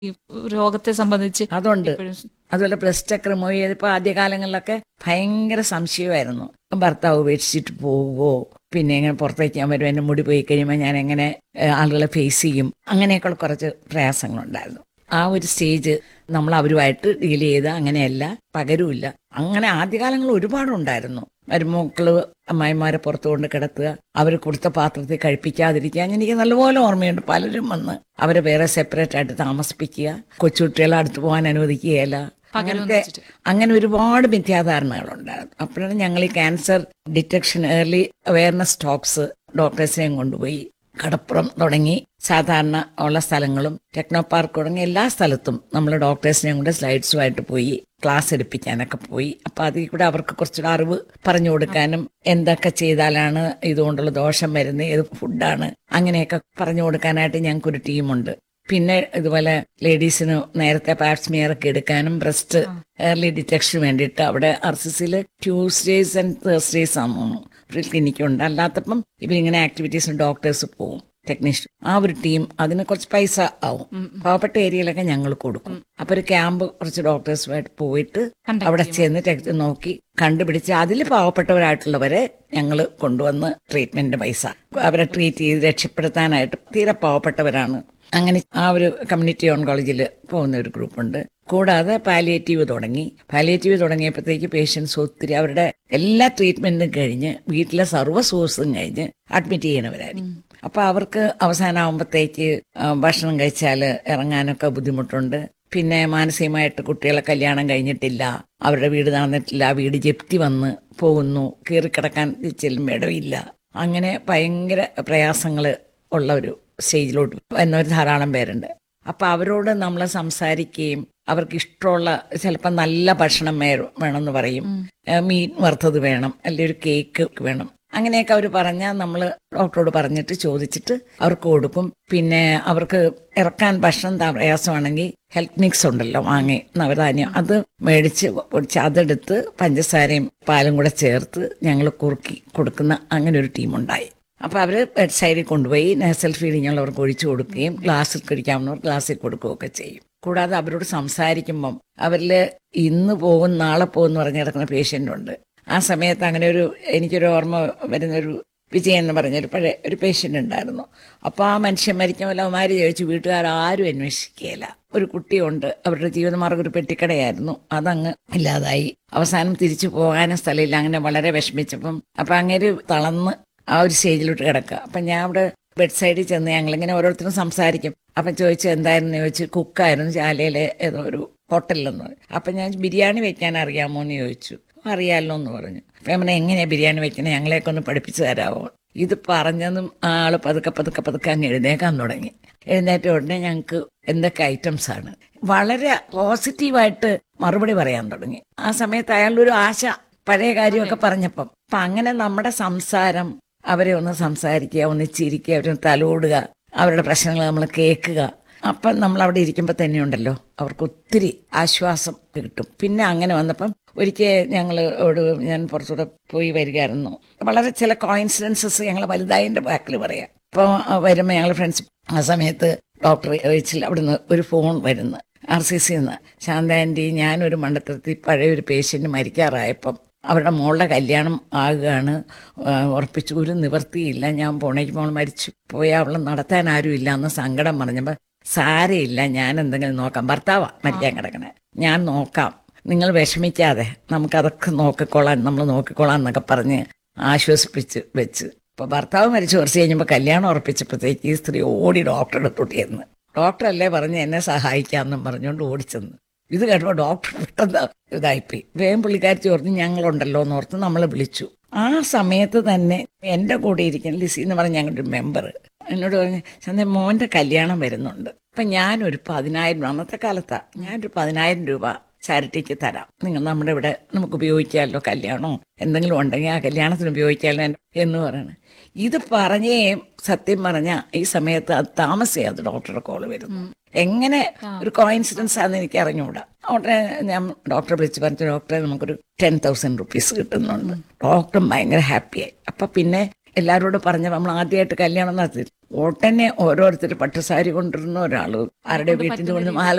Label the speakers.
Speaker 1: ഈ രോഗത്തെ സംബന്ധിച്ച്
Speaker 2: അതുണ്ട്
Speaker 1: എപ്പോഴും
Speaker 2: അതുപോലെ ബ്രസ്റ്റ് ഒക്കെ റിമൂവ് ചെയ്തപ്പോൾ ആദ്യകാലങ്ങളിലൊക്കെ ഭയങ്കര സംശയമായിരുന്നു ഭർത്താവ് ഉപേക്ഷിച്ചിട്ട് പോവുമോ പിന്നെ എങ്ങനെ പുറത്തേക്ക് ഞാൻ വരും എന്റെ മുടി പോയി കഴിയുമ്പോൾ ഞാൻ എങ്ങനെ ഏഹ്, ആളുകളെ ഫേസ് ചെയ്യും അങ്ങനെയൊക്കെയുള്ള കുറച്ച് പ്രയാസങ്ങളുണ്ടായിരുന്നു ആ ഒരു സ്റ്റേജ് നമ്മൾ അവരുമായിട്ട് ഡീൽ ചെയ്ത് അങ്ങനെയല്ല പകരുമില്ല അങ്ങനെ ആദ്യകാലങ്ങളിൽ ഒരുപാടുണ്ടായിരുന്നു മരുമക്കള് അമ്മായിമാരെ പുറത്തു കൊണ്ട് കിടത്തുക അവർ കൊടുത്ത പാത്രത്തിൽ കഴിപ്പിക്കാതിരിക്കുക എനിക്ക് നല്ലപോലെ ഓർമ്മയുണ്ട് പലരും വന്ന് അവരെ വേറെ സെപ്പറേറ്റ് ആയിട്ട് താമസിപ്പിക്കുക കൊച്ചുകുട്ടികളെ അടുത്ത് പോകാൻ അനുവദിക്കുകയില്ല അങ്ങനത്തെ അങ്ങനെ ഒരുപാട് മിഥ്യാധാരണകളുണ്ടായിരുന്നു അപ്പോഴാണ് ഞങ്ങൾ ഈ cancer detection early awareness talks ഡോക്ടേഴ്സിനെയും കൊണ്ടുപോയി കടപ്പുറം തുടങ്ങി സാധാരണ ഉള്ള സ്ഥലങ്ങളും ടെക്നോ പാർക്ക് തുടങ്ങി എല്ലാ സ്ഥലത്തും നമ്മൾ ഡോക്ടേഴ്സിനെയും കൊണ്ട് സ്ലൈഡ്സുമായിട്ട് പോയി ക്ലാസ് എടുപ്പിക്കാനൊക്കെ പോയി അപ്പൊ അതിൽ കൂടെ അവർക്ക് കുറച്ചുകൂടെ അറിവ് പറഞ്ഞു കൊടുക്കാനും എന്തൊക്കെ ചെയ്താലാണ് ഇതുകൊണ്ടുള്ള ദോഷം വരുന്നത് ഏത് ഫുഡാണ് അങ്ങനെയൊക്കെ പറഞ്ഞു കൊടുക്കാനായിട്ട് ഞങ്ങൾക്കൊരു ടീമുണ്ട് പിന്നെ ഇതുപോലെ ലേഡീസിന് നേരത്തെ പാപ്സ്മിയർ ഒക്കെ എടുക്കാനും ബ്രസ്റ്റ് ഏർലി ഡിറ്റക്ഷന് വേണ്ടിയിട്ട് അവിടെ ആർ സി സിയിൽ ട്യൂസ്ഡേസ് ആൻഡ് തേഴ്സ്ഡേസ് ആണെന്ന് ഒരു ക്ലിനിക്കുണ്ട് അല്ലാത്തപ്പം ഇവരിങ്ങനെ ആക്ടിവിറ്റീസിന് ഡോക്ടേഴ്സ് പോവും ടെക്നീഷ്യൻ ആ ഒരു ടീം അതിന് കുറച്ച് പൈസ ആവും പാവപ്പെട്ട ഏരിയയിലൊക്കെ ഞങ്ങൾ കൊടുക്കും അപ്പൊ ഒരു ക്യാമ്പ് കുറച്ച് ഡോക്ടേഴ്സുമായിട്ട് പോയിട്ട്
Speaker 1: Conduct
Speaker 2: അവിടെ ചെന്ന് ടെക്സ്റ്റ് നോക്കി കണ്ടുപിടിച്ച് അതിൽ പാവപ്പെട്ടവരായിട്ടുള്ളവരെ ഞങ്ങൾ കൊണ്ടുവന്ന് ട്രീറ്റ്മെന്റ് പൈസ അവരെ ട്രീറ്റ് ചെയ്ത് രക്ഷപ്പെടുത്താനായിട്ട് തീരെ പാവപ്പെട്ടവരാണ് അങ്ങനെ ആ ഒരു കമ്മ്യൂണിറ്റി ഓൺകോളേജിൽ പോകുന്ന ഒരു ഗ്രൂപ്പുണ്ട് കൂടാതെ പാലിയേറ്റീവ് തുടങ്ങി പാലിയേറ്റീവ് തുടങ്ങിയപ്പോഴത്തേക്ക് പേഷ്യൻസ് ഒത്തിരി അവരുടെ എല്ലാ ട്രീറ്റ്മെന്റും കഴിഞ്ഞ് വീട്ടിലെ സർവ്വ സോഴ്സും കഴിഞ്ഞ് അഡ്മിറ്റ് ചെയ്യണവരായിരിക്കും അപ്പൊ അവർക്ക് അവസാനമാകുമ്പോഴത്തേക്ക് ഭക്ഷണം കഴിച്ചാൽ ഇറങ്ങാനൊക്കെ ബുദ്ധിമുട്ടുണ്ട് പിന്നെ മാനസികമായിട്ട് കുട്ടികളെ കല്യാണം കഴിഞ്ഞിട്ടില്ല അവരുടെ വീട് നടന്നിട്ടില്ല വീട് ജപ്തി വന്ന് പോകുന്നു കീറിക്കിടക്കാൻ ചെല്ലുമ്പോൾ ഇടവില്ല അങ്ങനെ ഭയങ്കര പ്രയാസങ്ങൾ ഉള്ള ഒരു സ്റ്റേജിലോട്ട് എന്നൊരു ധാരാളം പേരുണ്ട് അപ്പൊ അവരോട് നമ്മൾ സംസാരിക്കുകയും അവർക്ക് ഇഷ്ടമുള്ള ചിലപ്പോൾ നല്ല ഭക്ഷണം വേ- വേണമെന്ന് പറയും ഏഹ് മീൻ വറുത്തത് വേണം അല്ലെങ്കിൽ ഒരു കേക്ക് വേണം അങ്ങനെയൊക്കെ അവർ പറഞ്ഞാൽ നമ്മൾ ഡോക്ടറോട് പറഞ്ഞിട്ട് ചോദിച്ചിട്ട് അവർക്ക് കൊടുക്കും പിന്നെ അവർക്ക് ഇറക്കാൻ ഭക്ഷണം ത- പ്രയാസമാണെങ്കിൽ ഹെൽത്ത് മിക്സ് ഉണ്ടല്ലോ വാങ്ങി നവധാന്യം അത് മേടിച്ച് പൊടിച്ച് അതെടുത്ത് പഞ്ചസാരയും പാലും കൂടെ ചേർത്ത് ഞങ്ങൾ കുറുക്കി കൊടുക്കുന്ന അങ്ങനെ ഒരു ടീമുണ്ടായി അപ്പൊ അവര് ബെഡ് സൈഡിൽ കൊണ്ടുപോയി നേസൽ ഫീഡിങ് ഉള്ളവർക്ക് ഒഴിച്ചു കൊടുക്കുകയും ഗ്ലാസ്സിൽ കഴിക്കാവുന്നവർ ഗ്ലാസ്സിൽ കൊടുക്കുകയൊക്കെ ചെയ്യും കൂടാതെ അവരോട് സംസാരിക്കുമ്പം അവരിൽ ഇന്ന് പോകും നാളെ പോകും എന്ന് പറഞ്ഞ് കിടക്കുന്ന പേഷ്യൻ്റ് ഉണ്ട് ആ സമയത്ത് അങ്ങനെ ഒരു എനിക്കൊരു ഓർമ്മ വരുന്നൊരു വിജയൻ എന്ന് പറഞ്ഞൊരു പഴയ ഒരു പേഷ്യൻ്റ് ഉണ്ടായിരുന്നു അപ്പോൾ ആ മനുഷ്യൻ മരിക്കുമ്പോൾ അവന്മാര് ചോദിച്ചു വീട്ടുകാരും അന്വേഷിക്കുകയില്ല ഒരു കുട്ടിയുണ്ട് അവരുടെ ജീവിതമാർഗ്ഗം ഒരു പെട്ടിക്കടയായിരുന്നു അതങ്ങ് ഇല്ലാതായി അവസാനം തിരിച്ചു പോകാനും സ്ഥലമില്ല അങ്ങനെ വളരെ വിഷമിച്ചപ്പം അപ്പം അങ്ങനെ തളർന്ന് ആ ഒരു സ്റ്റേജിലോട്ട് കിടക്കുക അപ്പം ഞാൻ അവിടെ ബെഡ് സൈഡിൽ ചെന്ന് ഞങ്ങളിങ്ങനെ ഓരോരുത്തരും സംസാരിക്കും അപ്പം ചോദിച്ചു എന്തായിരുന്നു ചോദിച്ചു കുക്കായിരുന്നു ചാലയിലെ ഏതോ ഒരു ഹോട്ടലിലെന്ന് പറഞ്ഞു അപ്പം ഞാൻ ബിരിയാണി വെക്കാൻ അറിയാമോ എന്ന് ചോദിച്ചു അറിയാമല്ലോ എന്ന് പറഞ്ഞു അപ്പം ഞാൻ എങ്ങനെയാ ബിരിയാണി വെക്കണേ ഞങ്ങളെയൊക്കെ ഒന്ന് പഠിപ്പിച്ചു തരാമോ ഇത് പറഞ്ഞതും ആള് പതുക്കെ പതുക്കെ പതുക്കെ അങ്ങ് എഴുന്നേക്കാൻ തുടങ്ങി എഴുന്നേറ്റ ഉടനെ ഞങ്ങൾക്ക് എന്തൊക്കെ ഐറ്റംസ് ആണ് വളരെ പോസിറ്റീവായിട്ട് മറുപടി പറയാൻ തുടങ്ങി ആ സമയത്ത് അയാളുടെ ഒരു ആശ പഴയ കാര്യമൊക്കെ പറഞ്ഞപ്പം അപ്പൊ അങ്ങനെ നമ്മുടെ സംസാരം അവരെ ഒന്ന് സംസാരിക്കുക ഒന്ന് ചിരിക്കുക അവരെ ഒന്ന് തലോടുക അവരുടെ പ്രശ്നങ്ങൾ നമ്മൾ കേൾക്കുക അപ്പം നമ്മൾ അവിടെ ഇരിക്കുമ്പോൾ തന്നെ ഉണ്ടല്ലോ അവർക്ക് ഒത്തിരി ആശ്വാസം കിട്ടും പിന്നെ അങ്ങനെ വന്നപ്പം ഒരിക്കൽ ഞങ്ങൾ ഞാൻ പുറത്തൂടെ പോയി വരികയായിരുന്നു വളരെ ചില കോയിൻസിഡൻസസ് ഞങ്ങൾ വലുതായതിന്റെ ബാക്കിൽ പറയാം അപ്പോൾ വരുമ്പോൾ ഞങ്ങൾ ഫ്രണ്ട്സ് ആ സമയത്ത് ഡോക്ടർ ചോദിച്ചില്ല അവിടുന്ന് ഒരു ഫോൺ വരുന്നു ആർ സി സി നിന്ന് ശാന്ത ആൻറ്റി ഞാനൊരു മണ്ഡലത്തിൽ പഴയ ഒരു പേഷ്യന്റ് മരിക്കാറായപ്പം അവരുടെ മോളുടെ കല്യാണം ആകുകയാണ് ആ, ഉറപ്പിച്ചു ഒരു നിവർത്തിയില്ല ഞാൻ പോണേക്ക് മോൾ മരിച്ചു പോയി അവളെ നടത്താൻ ആരും ഇല്ല എന്ന് സങ്കടം പറഞ്ഞപ്പോൾ സാരയില്ല ഞാൻ എന്തെങ്കിലും നോക്കാം ഭർത്താവാ മരിക്കാൻ കിടക്കണേ ഞാൻ നോക്കാം നിങ്ങൾ വിഷമിക്കാതെ നമുക്കതൊക്കെ നോക്കിക്കോളാം നമ്മൾ നോക്കിക്കോളാം എന്നൊക്കെ പറഞ്ഞ് ആശ്വസിപ്പിച്ച് വെച്ച് അപ്പൊ ഭർത്താവ് മരിച്ചു കുറച്ച് കഴിഞ്ഞപ്പോൾ കല്യാണം ഉറപ്പിച്ചപ്പോഴത്തേക്ക് ഈ സ്ത്രീ ഓടി ഡോക്ടറുടെ അടുത്തോട്ട് ചെന്ന് ഡോക്ടറല്ലേ പറഞ്ഞ് എന്നെ സഹായിക്കാമെന്നും പറഞ്ഞുകൊണ്ട് ഓടിച്ചെന്ന് ഇത് കേട്ടപ്പോൾ ഡോക്ടർ പെട്ടെന്ന് ഇതായിപ്പോയി വേഗം പുള്ളിക്കാരി പറഞ്ഞു ഞങ്ങളുണ്ടല്ലോ എന്ന് ഓർത്ത് നമ്മളെ വിളിച്ചു ആ സമയത്ത് തന്നെ എൻ്റെ കൂടെ ഇരിക്കുന്ന ലിസി എന്ന് പറഞ്ഞ ഞങ്ങളുടെ ഒരു മെമ്പർ എന്നോട് പറഞ്ഞു ചന്ത മോന്റെ കല്യാണം വരുന്നുണ്ട് അപ്പൊ ഞാനൊരു പതിനായിരം അന്നത്തെ കാലത്താ ഞാനൊരു പതിനായിരം രൂപ ചാരിറ്റിക്ക് തരാം നിങ്ങൾ നമ്മുടെ ഇവിടെ നമുക്ക് ഉപയോഗിക്കാമല്ലോ കല്യാണമോ എന്തെങ്കിലും ഉണ്ടെങ്കിൽ ആ കല്യാണത്തിന് ഉപയോഗിക്കാമല്ലോ എന്ന് പറയണേ ഇത് പറഞ്ഞേ സത്യം പറഞ്ഞ ഈ സമയത്ത് അത് താമസിയാതെ ഡോക്ടറുടെ കോള് വരുന്നു എങ്ങനെ ഒരു കോയിൻസിഡൻസ് ആണെന്ന് എനിക്ക് അറിഞ്ഞുകൂടാ ഉടനെ ഞാൻ ഡോക്ടറെ വിളിച്ച് പറഞ്ഞു ഡോക്ടറെ നമുക്കൊരു ടെൻ തൗസൻഡ് റുപ്പീസ് കിട്ടുന്നുണ്ട് ഡോക്ടറും ഭയങ്കര ഹാപ്പിയായി അപ്പൊ പിന്നെ എല്ലാവരോടും പറഞ്ഞ നമ്മൾ ആദ്യമായിട്ട് കല്യാണം നടത്തി ഉടനെ ഓരോരുത്തർ പട്ടുസാരി കൊണ്ടിരുന്ന ഒരാള് ആരുടെ വീട്ടിൽ കൊണ്ട് മാല